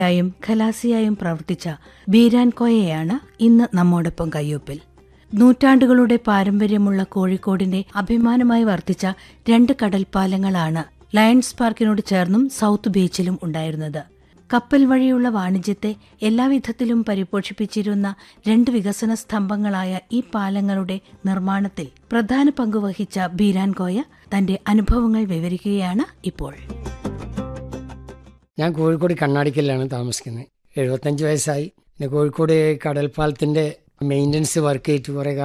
ായും ഖലാസിയായും പ്രവർത്തിച്ച ബീരാൻ കോയയാണ് ഇന്ന് നമ്മോടൊപ്പം കയ്യൊപ്പിൽ നൂറ്റാണ്ടുകളുടെ പാരമ്പര്യമുള്ള കോഴിക്കോടിന്റെ അഭിമാനമായി വർത്തിച്ച രണ്ട് കടൽപ്പാലങ്ങളാണ് ലയൺസ് പാർക്കിനോട് ചേർന്നും സൗത്ത് ബീച്ചിലും ഉണ്ടായിരുന്നത് കപ്പൽ വഴിയുള്ള വാണിജ്യത്തെ എല്ലാവിധത്തിലും പരിപോഷിപ്പിച്ചിരുന്ന രണ്ട് വികസന സ്തംഭങ്ങളായ ഈ പാലങ്ങളുടെ നിർമ്മാണത്തിൽ പ്രധാന പങ്കുവഹിച്ച ബീരാൻ കോയ തന്റെ അനുഭവങ്ങൾ വിവരിക്കുകയാണ് ഇപ്പോൾ ഞാൻ കോഴിക്കോട് കണ്ണാടിക്കലാണ് താമസിക്കുന്നത് എഴുപത്തഞ്ച് വയസ്സായി പിന്നെ കോഴിക്കോട് കടൽപ്പാലത്തിൻ്റെ മെയിൻ്റനൻസ് വർക്ക് ചെയ്തിട്ട് കുറേ